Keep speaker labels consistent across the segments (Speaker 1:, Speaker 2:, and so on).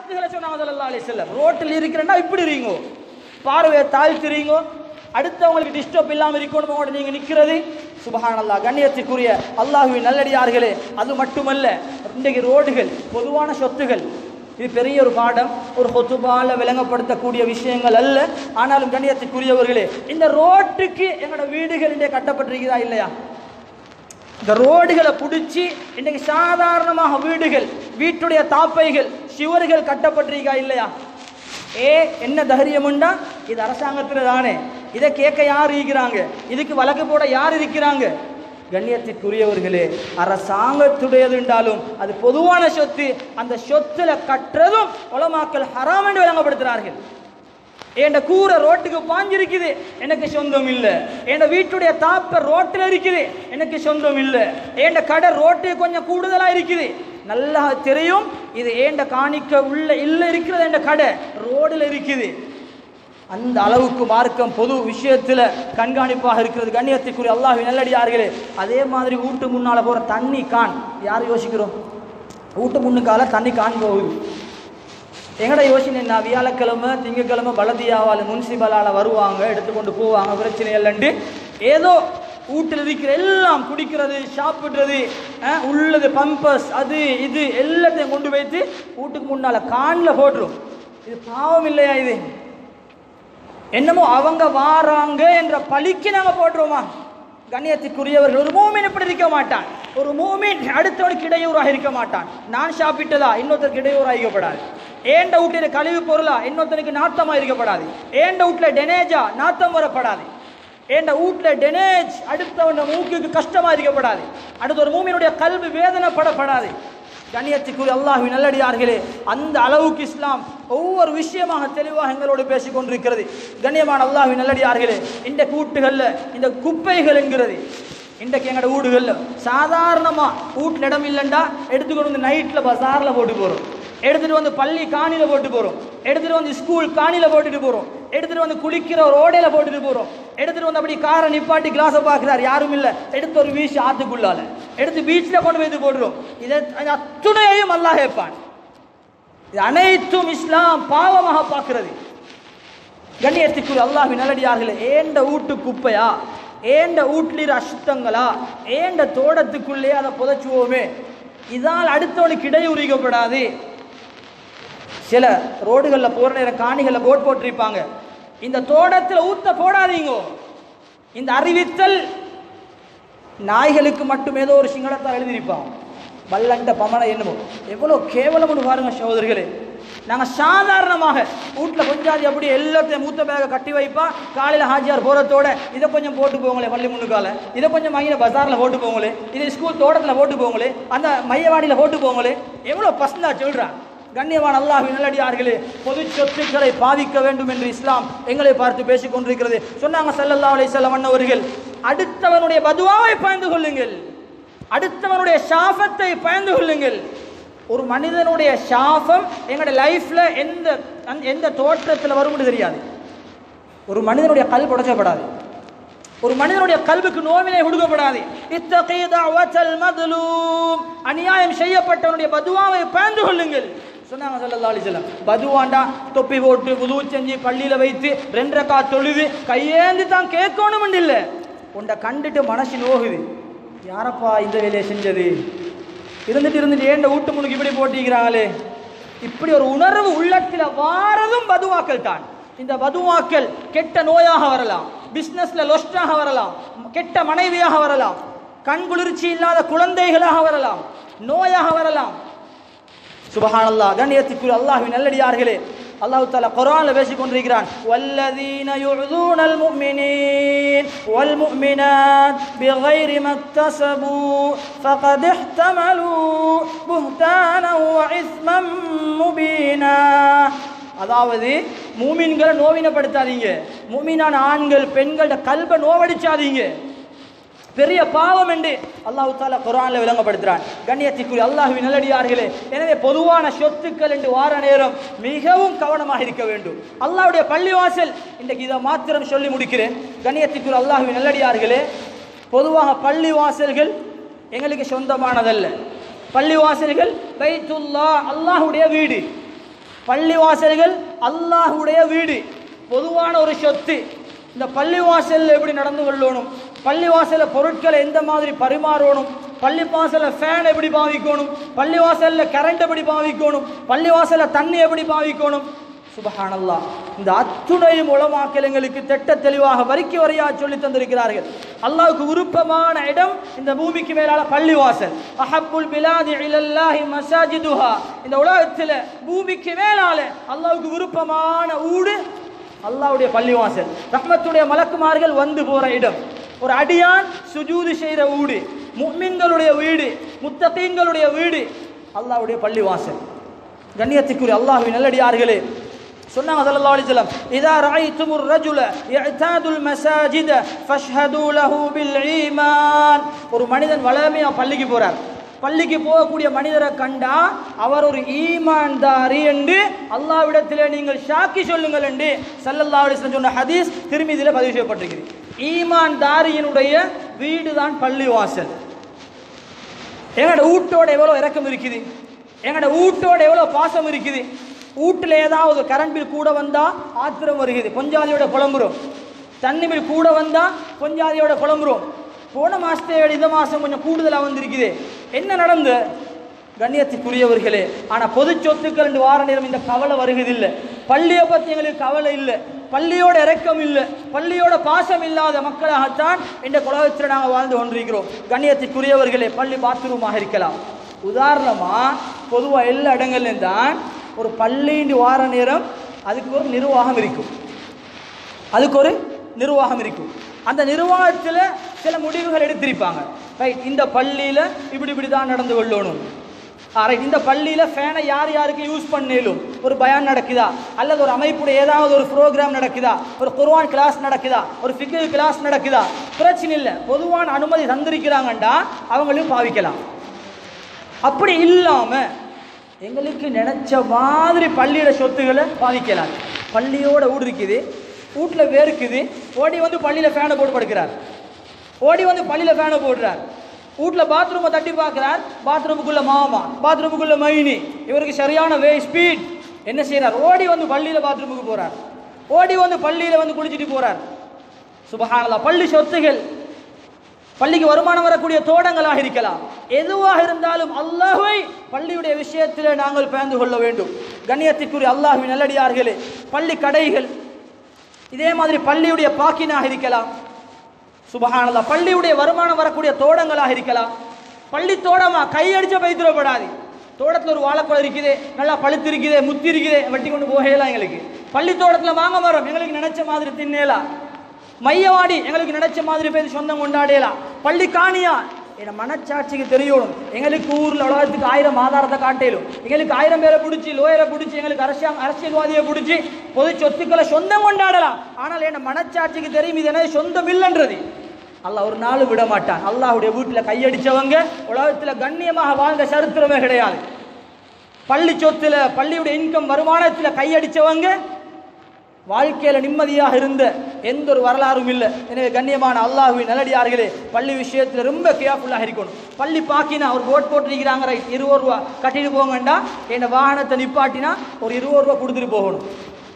Speaker 1: ஹக்குகளை சொன்னாங்க ஸல்லல்லாஹு அலைஹி வஸல்லம் ரோட்டில் இருக்கிறேன்னா இப்படி இருங்க பார்வையை தாழ்த்துறீங்க அடுத்தவங்களுக்கு டிஸ்டர்ப் இல்லாமல் இருக்கணும் உங்களோட நீங்க நிக்கிறது சுபஹானல்லாஹ் கண்ணியத்துக்குரிய அல்லாஹ்வின் நல்லடியார்களே அது மட்டுமல்ல இன்றைக்கு ரோடுகள் பொதுவான சொத்துகள் இது பெரிய ஒரு பாடம் ஒரு ஹொத்துபால விளங்கப்படுத்தக்கூடிய விஷயங்கள் அல்ல ஆனாலும் கண்ணியத்துக்குரியவர்களே இந்த ரோட்டுக்கு எங்களோட வீடுகள் இன்றைய கட்டப்பட்டிருக்குதா இல்லையா இந்த ரோடுகளை பிடிச்சி இன்னைக்கு சாதாரணமாக வீடுகள் வீட்டுடைய தாப்பைகள் சுவர்கள் கட்டப்பட்டிருக்கா இல்லையா ஏ என்ன தைரியமுண்டா இது அரசாங்கத்தில் தானே இதை கேட்க யார் இருக்கிறாங்க இதுக்கு வழக்கு போட யார் இருக்கிறாங்க கண்ணியத்திற்குரியவர்களே அரசாங்கத்துடையது என்றாலும் அது பொதுவான சொத்து அந்த சொத்துல கட்டுறதும் உலமாக்கள் ஹராம் என்று விளங்கப்படுத்துகிறார்கள் என் கூரை ரோட்டுக்கு பாஞ்சிருக்குது எனக்கு சொந்தம் இல்ல என் வீட்டுடைய தாப்ப ரோட்டில் இருக்குது எனக்கு சொந்தம் இல்ல என் கடை ரோட்டு கொஞ்சம் கூடுதலா இருக்குது நல்லா தெரியும் இது ஏண்ட காணிக்க உள்ள இல்ல இருக்கிறது என் கடை ரோடில் இருக்குது அந்த அளவுக்கு மார்க்கம் பொது விஷயத்துல கண்காணிப்பாக இருக்கிறது கண்ணியத்துக்குரிய அல்லாஹ் நல்லடியார்களே அதே மாதிரி வீட்டு முன்னால போற தண்ணி கான் யார் யோசிக்கிறோம் வீட்டு முன்னுக்கால தண்ணி கான் போகுது எங்கட யோசனை என்ன வியாழக்கிழமை திங்கக்கிழமை பலதியாவால் முன்சிபலால் வருவாங்க எடுத்துக்கொண்டு போவாங்க பிரச்சனை இல்லைன்ட்டு ஏதோ வீட்டில் இருக்கிற எல்லாம் குடிக்கிறது சாப்பிட்றது அஹ், உள்ளது பம்பஸ் அது இது எல்லாத்தையும் கொண்டு வைத்து வீட்டுக்கு முன்னால் காணில் போட்டுரும் இது பாவம் இல்லையா இது என்னமோ அவங்க வாராங்க என்ற பழிக்கு நாங்கள் போட்டுருவோமா கண்ணியத்துக்குரியவர்கள் ஒரு மூமின் இப்படி இருக்க மாட்டான் ஒரு மூமின் அடுத்தவனுக்கு இடையூறாக இருக்க மாட்டான் நான் சாப்பிட்டதா இன்னொருத்தருக்கு இடையூறாக இருக்கப்படாது ஏண்ட வீட்டில் கழிவு பொருளா இன்னொருத்தனுக்கு நாத்தமாக இருக்கப்படாது ஏண்ட வீட்டில் டெனேஜா நாத்தம் வரப்படாது ஏண்ட வீட்டில் டெனேஜ் அடுத்தவன மூக்குக்கு கஷ்டமா இருக்கப்படாது அடுத்த ஒரு மூமியினுடைய கல்வி வேதனைப்படப்படாது கண்ணியத்துக்குரிய அல்லாஹ்வின் நல்லடியார்களே அந்த அளவுக்கு இஸ்லாம் ஒவ்வொரு விஷயமாக தெளிவாக எங்களோடு பேசிக் கொண்டிருக்கிறது கண்ணியமான அல்லாஹ்வின் நல்லடியார்களே இந்த கூட்டுகள்ல இந்த குப்பைகள் என்கிறது இன்றைக்கு எங்களோட வீடுகளில் சாதாரணமா வீட்டில் இடம் இல்லைண்டா எடுத்துக்கொண்டு வந்து நைட்டில் பசாரில் போட்டு போகிறோம் எடுத்துட்டு வந்து பள்ளி காணில போட்டு போறோம் எடுத்துட்டு வந்து ஸ்கூல் காணில போட்டுட்டு போறோம் எடுத்துட்டு வந்து குளிக்கிற ஒரு ஓடையில போட்டுட்டு போறோம் எடுத்துட்டு வந்து அப்படி காரை நிப்பாட்டி கிளாஸை பார்க்கிறார் யாரும் இல்ல எடுத்து ஒரு வீச்சு ஆத்துக்குள்ளால எடுத்து பீச்ல கொண்டு போய் போடுறோம் இதை இது அத்துணையையும் அல்லாஹ் கேட்பான் இது அனைத்தும் இஸ்லாம் பாவமாக பார்க்கிறது கண்ணியத்துக்குரிய அல்லாஹ்வின் நல்லடியார்களே ஏண்ட வீட்டு குப்பையா ஏண்ட வீட்டில் அசுத்தங்களா ஏண்ட தோட்டத்துக்குள்ளே அதை புதைச்சுவோமே இதால் அடுத்தவனுக்கு இடையூறிக்கப்படாது சில ரோடுகளில் போகிற நேரம் காணிகளில் போட் போட்டிருப்பாங்க இந்த தோட்டத்தில் ஊத்த போடாதீங்க இந்த அறிவித்தல் நாய்களுக்கு மட்டும் ஏதோ ஒரு சிங்களத்தால் எழுதியிருப்பான் பல்லண்ட பமன என்னமோ எவ்வளோ கேவலம்னு பாருங்க சகோதரிகளே நாங்கள் சாதாரணமாக வீட்டில் கொஞ்சாதி அப்படி எல்லாத்தையும் மூத்த பேக்கை கட்டி வைப்பா காலையில் ஹாஜியார் போகிறதோட இதை கொஞ்சம் போட்டு போங்களே பள்ளி முன்னுக்கால இதை கொஞ்சம் மையில பஜாரில் போட்டு போங்களே இதை ஸ்கூல் தோட்டத்தில் போட்டு போங்களே அந்த மையவாடியில் போட்டு போங்களே எவ்வளோ பசந்தா சொல்கிறான் கண்ணியவான் அல்லாஹ் நல்லடியார்களே பொது சொத்துக்களை பாதிக்க வேண்டும் என்று இஸ்லாம் எங்களை பார்த்து பேசிக் கொண்டிருக்கிறது சொன்னாங்க ஸல்லல்லாஹு அலைஹி வஸல்லம் அன்னவர்கள் அடுத்தவனுடைய பதுவாவை பயந்து கொள்ளுங்கள் அடுத்தவனுடைய ஷாஃபத்தை பயந்து கொள்ளுங்கள் ஒரு மனிதனுடைய ஷாஃபம் எங்களோட லைஃப்ல எந்த அந்த- எந்த தோற்றத்தில் வரும்னு தெரியாது ஒரு மனிதனுடைய கல் உடைச்சப்படாது ஒரு மனிதனுடைய கல்விக்கு நோவினை கொடுக்கப்படாது இத்தகீ தஅவத்தல் மத்லூம் அநியாயம் செய்யப்பட்டவனுடைய பதுவாவை பயந்து கொள்ளுங்கள் சொன்னாங்க ஸல்லல்லாஹு அலைஹி வஸல்லம் பதுவாண்டா தொப்பி போட்டு புது செஞ்சு பள்ளியில வைத்து ரெண்டு ரக்கா தொழுது கையேந்தி தான் கேட்கணும் இல்லை உன்னை கண்டுட்டு மனசு நோகுது யாரப்பா இந்த வேலையை செஞ்சது இருந்துட்டு இருந்துட்டு ஏண்ட வீட்டு முன்னுக்கு இப்படி போட்டிக்கிறாங்களே இப்படி ஒரு உணர்வு உள்ளத்தில் வாரதும் பதுவாக்கள் தான் இந்த பதுவாக்கள் கெட்ட நோயாக வரலாம் பிசினஸ்ல லொஸ்டாக வரலாம் கெட்ட மனைவியாக வரலாம் கண் குளிர்ச்சி இல்லாத குழந்தைகளாக வரலாம் நோயாக வரலாம் சுபஹானல்லாஹ் கண்ணியத்துக்குரிய அல்லாஹ்வின் நல்லடியார்களே அல்லாஹ் தஆலா குர்ஆன்ல பேசிக் கொண்டிருக்கிறான் வல்லதீன யு'தூனல் முஃமினீன் வல் முஃமினாத் பிகைரி மக்தஸபு ஃபகத் இஹ்தமலு புஹ்தானன் வ இஸ்மம் முபீனா அதாவது மூமின்களை நோவினப்படுத்தாதீங்க மூமினான ஆண்கள் பெண்களோட கல்பை நோவடிச்சாதீங்க பெரிய பாவம் என்று அல்லாஹ் தாலா குரான்ல விளங்கப்படுத்துறான் கண்ணியத்திற்குரிய அல்லாஹுவின் நல்லடியார்களே எனவே பொதுவான சொத்துக்கள் என்று வார நேரம் மிகவும் கவனமாக இருக்க வேண்டும் அல்லாஹ்வுடைய பள்ளிவாசல் இன்றைக்கு இதை மாத்திரம் சொல்லி முடிக்கிறேன் கண்ணியத்திற்குரிய அல்லாஹுவின் நல்லடியார்களே பொதுவாக பள்ளிவாசல்கள் எங்களுக்கு சொந்தமானதல்ல பள்ளிவாசல்கள் பைத்துல்லா அல்லாஹ்வுடைய வீடு பள்ளிவாசல்கள் அல்லாஹ்வுடைய வீடு பொதுவான ஒரு சொத்து இந்த பள்ளிவாசல்ல எப்படி நடந்து கொள்ளணும் பள்ளிவாசல்ல பொருட்களை எந்த மாதிரி பரிமாறணும் பள்ளிவாசல்ல ஃபேன் எப்படி பாவிக்கணும் பள்ளிவாசல்ல கரண்ட் எப்படி பாவிக்கணும் பள்ளிவாசல்ல தண்ணி எப்படி பாவிக்கணும் சுபஹானல்லாஹ் இந்த அத்துணையும் உலமாக்கல் எங்களுக்கு திட்ட தெளிவாக வரிக்கு வரையா சொல்லி தந்திருக்கிறார்கள் அல்லாஹ்வுக்கு விருப்பமான இடம் இந்த பூமிக்கு மேலால பள்ளிவாசல் அஹப்புல் பிலாதி இலல்லாஹி மசாஜிதுஹா இந்த உலகத்தில் பூமிக்கு மேலால அல்லாஹ்வுக்கு விருப்பமான ஊடு அல்லாஹ்வுடைய பள்ளிவாசல் ரஹ்மத்துடைய மலக்குமார்கள் வந்து போற இடம் ஒரு அடியான் சுஜூது செய்கிற வீடு முக்மின்களுடைய வீடு முத்தகீன்களுடைய வீடு அல்லாஹ்வுடைய பள்ளிவாசல் கண்ணியத்துக்குரிய அல்லாஹ்வின் நல்லடியார்களே சொன்னாங்க ஸல்லல்லாஹு அலைஹி வஸல்லம் இதா ரஅய்துமுர் ரஜுல யஅதாதுல் மசாஜித ஃபஷ்ஹது லஹு பில் ஈமான் ஒரு மனிதன் வளமையா பள்ளிக்கு போறார் பள்ளிக்கு போகக்கூடிய மனிதரை கண்டா அவர் ஒரு ஈமான்தாரி என்று அல்லாஹ்விடத்திலே நீங்கள் சாக்கி சொல்லுங்கள் என்று ஸல்லல்லாஹு அலைஹி வஸல்லம் சொன்ன ஹதீஸ் திருமிதியில பதிவு செய்யப்பட்டிருக்கிறது ஈமான்தாரியினுடைய வீடு தான் பள்ளிவாசல் எங்களோட வீட்டோட எவ்வளோ இறக்கம் இருக்குது எங்களோட வீட்டோட எவ்வளோ பாசம் இருக்குது வீட்டில் ஏதாவது கரண்ட் பில் கூட வந்தால் ஆத்திரம் வருகிறது பொஞ்சாதியோட புலம்புறோம் தண்ணி பில் கூட வந்தால் பொஞ்சாதியோட புலம்புறோம் போன மாதத்தை விட இந்த மாதம் கொஞ்சம் கூடுதலாக வந்திருக்குது என்ன நடந்து கண்ணியத்துக்குரியவர்களே ஆனால் பொது சொத்துக்கள் என்று வார நேரம் இந்த கவலை வருகிறதில்லை பள்ளியை பற்றி எங்களுக்கு கவலை இல்லை பள்ளியோட இறக்கம் இல்லை பள்ளியோட பாசம் இல்லாத மக்களாகத்தான் இந்த குலகத்தில் நாங்கள் வாழ்ந்து கொண்டிருக்கிறோம் கண்ணியத்துக்குரியவர்களே பள்ளி பாத்ரூமாக இருக்கலாம் உதாரணமாக பொதுவாக எல்லா இடங்கள்லையும் தான் ஒரு பள்ளின்னு வார நேரம் அதுக்கு ஒரு நிர்வாகம் இருக்கும் அதுக்கு ஒரு நிர்வாகம் இருக்கும் அந்த நிர்வாகத்தில் சில முடிவுகள் எடுத்திருப்பாங்க ரைட் இந்த பள்ளியில் இப்படி இப்படி தான் நடந்து கொள்ளணும் ரைட் இந்த பள்ளியில் ஃபேனை யார் யாருக்கு யூஸ் பண்ணேலும் ஒரு பயான் நடக்குதா அல்லது ஒரு அமைப்புடைய ஏதாவது ஒரு ப்ரோக்ராம் நடக்குதா ஒரு குர்ஆன் கிளாஸ் நடக்குதா ஒரு ஃபிகர் கிளாஸ் நடக்குதா பிரச்சனை இல்லை பொதுவான அனுமதி தந்திருக்கிறாங்கண்டா அவங்களும் பாவிக்கலாம் அப்படி இல்லாமல் எங்களுக்கு நினைச்ச மாதிரி பள்ளியோட சொத்துக்களை பாதிக்கலாம் பள்ளியோட வீடு இருக்குது வீட்டில் வேர்க்குது ஓடி வந்து பள்ளியில் ஃபேனை போட்டு படுக்கிறார் ஓடி வந்து பள்ளியில் ஃபேனை போடுறார் வீட்டில் பாத்ரூமை தட்டி பார்க்குறார் பாத்ரூமுக்குள்ள மாமா பாத்ரூமுக்குள்ள மைனி இவருக்கு சரியான வே ஸ்பீட் என்ன செய்கிறார் ஓடி வந்து பள்ளியில் பாத்ரூமுக்கு போகிறார் ஓடி வந்து பள்ளியில் வந்து குளிச்சுட்டு போகிறார் சுபஹானல்லா பள்ளி சொத்துகள் பள்ளிக்கு வருமானம் வரக்கூடிய தோட்டங்களாக இருக்கலாம் எதுவாக இருந்தாலும் அல்லாஹ்வை பள்ளியுடைய விஷயத்தில் நாங்கள் பயந்து கொள்ள வேண்டும் கண்ணியத்திற்குரிய அல்லாஹ்வின் நல்லடியார்களே பள்ளி கடைகள் இதே மாதிரி பள்ளியுடைய பாக்கினாக இருக்கலாம் சுபஹானல்லா பள்ளியுடைய வருமானம் வரக்கூடிய தோட்டங்களாக இருக்கலாம் பள்ளி தோட்டமா கையடிச்ச பைத்திரப்படாது தோட்டத்தில் ஒரு வாழைப்பழம் இருக்குது நல்லா பழுத்து இருக்குது முத்தி இருக்குது வெட்டி கொண்டு போகலாம் எங்களுக்கு பள்ளி தோட்டத்தில் மாங்க மரம் எங்களுக்கு நினைச்ச மாதிரி தின்னேலாம் மையவாடி எங்களுக்கு நினைச்ச மாதிரி பேர் சொந்தம் கொண்டாடலாம் பள்ளி காணியா என் மனச்சாட்சிக்கு தெரியணும் எங்களுக்கு ஊரில் உலகத்துக்கு ஆயிரம் ஆதாரத்தை காட்டலும் எங்களுக்கு ஆயிரம் பேரை பிடிச்சி லோயரை பிடிச்சி எங்களுக்கு அரசியல் அரசியல்வாதியை பிடிச்சி பொது சொத்துக்களை சொந்தம் கொண்டாடலாம் ஆனால் என் மனச்சாட்சிக்கு தெரியும் இது என்ன சொந்தம் இல்லைன்றது அல்லாஹ் ஒரு நாள் விட மாட்டான் அல்லாஹ்வுடைய வீட்டில் கையடிச்சவங்க உலகத்தில் கண்ணியமாக வாழ்ந்த சரித்திரமே கிடையாது பள்ளி சொத்துல பள்ளியுடைய இன்கம் வருமானத்தில் கையடிச்சவங்க வாழ்க்கையில் நிம்மதியாக இருந்த எந்த ஒரு வரலாறும் இல்லை எனவே கண்ணியமான அல்லாஹுவின் நல்லடியார்களே பள்ளி விஷயத்தில் ரொம்ப கேர்ஃபுல்லாக இருக்கணும் பள்ளி பாக்கினா ஒரு போட் போட்டிருக்கிறாங்க ரைட் இருபது ரூபா கட்டிட்டு போங்கண்டா என் வாகனத்தை நிப்பாட்டினா ஒரு இருபது ரூபா கொடுத்துட்டு போகணும்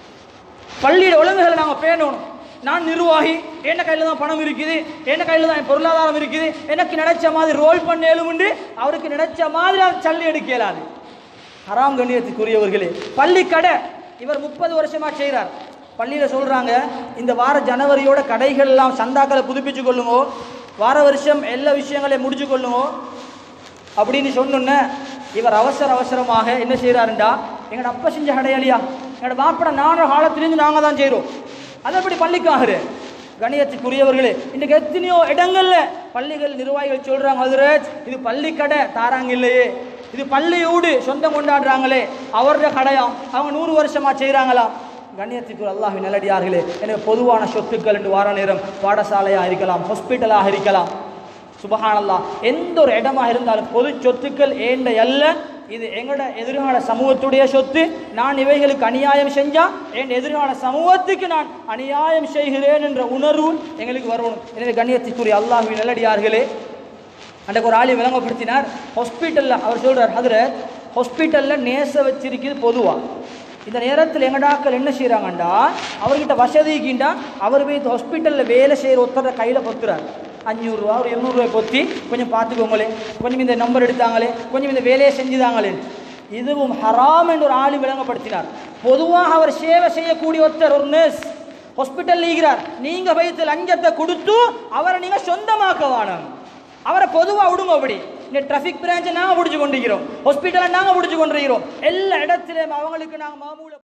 Speaker 1: பள்ளியோட ஒழுங்குகளை நாங்கள் பேணணும் நான் நிர்வாகி என்ன கையில் தான் பணம் இருக்குது என்ன கையில் தான் என் பொருளாதாரம் இருக்குது எனக்கு நினைச்ச மாதிரி ரோல் பண்ணேலும் உண்டு அவருக்கு நினைச்ச மாதிரி அதை சல்லி எடுக்க இயலாது ஹராம் கண்ணியத்துக்குரியவர்களே பள்ளி கடை இவர் முப்பது வருஷமா செய்கிறார் பள்ளியில் சொல்கிறாங்க இந்த வார ஜனவரியோட கடைகள் எல்லாம் சந்தாக்களை புதுப்பிச்சு கொள்ளுங்க வார வருஷம் எல்லா விஷயங்களையும் முடிச்சு கொள்ளுங்க அப்படின்னு சொன்னோன்னே இவர் அவசர அவசரமாக என்ன செய்கிறாருண்டா எங்களோட அப்பா செஞ்ச கடையாளியா எங்களோட மாப்பிட நானூறு காலத்திலேருந்து நாங்கள் தான் செய்கிறோம் அதை எப்படி பள்ளிக்காகரு கணியத்துக்குரியவர்களே இன்றைக்கு எத்தனையோ இடங்கள்ல பள்ளிகள் நிர்வாகிகள் சொல்றாங்க ஹஜ்ரத் இது பள்ளி கடை தாராங்க இல்லையே இது பள்ளி ஊடு சொந்தம் கொண்டாடுறாங்களே அவருடைய கடையாம் அவங்க நூறு வருஷமா செய்கிறாங்களாம் கண்ணியத்துக்கு அல்லாஹின் நல்லடியார்களே எனவே பொதுவான சொத்துக்கள் என்று வார நேரம் பாடசாலையாக இருக்கலாம் ஹாஸ்பிட்டலாக இருக்கலாம் சுபஹானல்லாஹ் எந்த ஒரு இடமாக இருந்தாலும் பொது சொத்துக்கள் ஏண்ட அல்ல இது எங்களோட எதிர்கால சமூகத்துடைய சொத்து நான் இவைகளுக்கு அநியாயம் செஞ்சா என் எதிர்கால சமூகத்துக்கு நான் அநியாயம் செய்கிறேன் என்ற உணர்வு எங்களுக்கு வரணும் எனவே கண்ணியத்துக்குரிய அல்லாஹுவின் நல்லடியார்களே அன்றைக்கு ஒரு ஆளி விளங்கப்படுத்தினார் ஹாஸ்பிட்டலில் அவர் சொல்கிறார் அதில் ஹாஸ்பிட்டலில் நேச வச்சிருக்கிறது பொதுவாக இந்த நேரத்தில் எங்கடாக்கள் என்ன செய்கிறாங்கண்டா அவர்கிட்ட வசதிக்குண்டா அவர் போய் ஹாஸ்பிட்டலில் வேலை செய்கிற ஒருத்தர கையில் பொத்துறார் அஞ்சூறுரூவா ஒரு எழுநூறுவா பொத்தி கொஞ்சம் பார்த்துக்கோங்களே கொஞ்சம் இந்த நம்பர் எடுத்தாங்களே கொஞ்சம் இந்த வேலையை செஞ்சுதாங்களே இதுவும் ஹராம் என்று ஒரு ஆளு விளங்கப்படுத்தினார் பொதுவாக அவர் சேவை செய்யக்கூடிய ஒருத்தர் ஒரு நர்ஸ் ஹாஸ்பிட்டல் இருக்கிறார் நீங்க வைத்து லஞ்சத்தை கொடுத்து அவரை நீங்க சொந்தமாக்க வேணும் அவரை பொதுவாக விடுங்க அப்படி இந்த டிராஃபிக் பிரான்ச்சை நாங்கள் பிடிச்சி கொண்டிருக்கிறோம் ஹாஸ்பிட்டலை நாங்கள் பிடிச்சி கொண்டிருக்கிறோம் எல்லா இடத்திலும் அவங்களுக்கு நாங்கள் மாமூல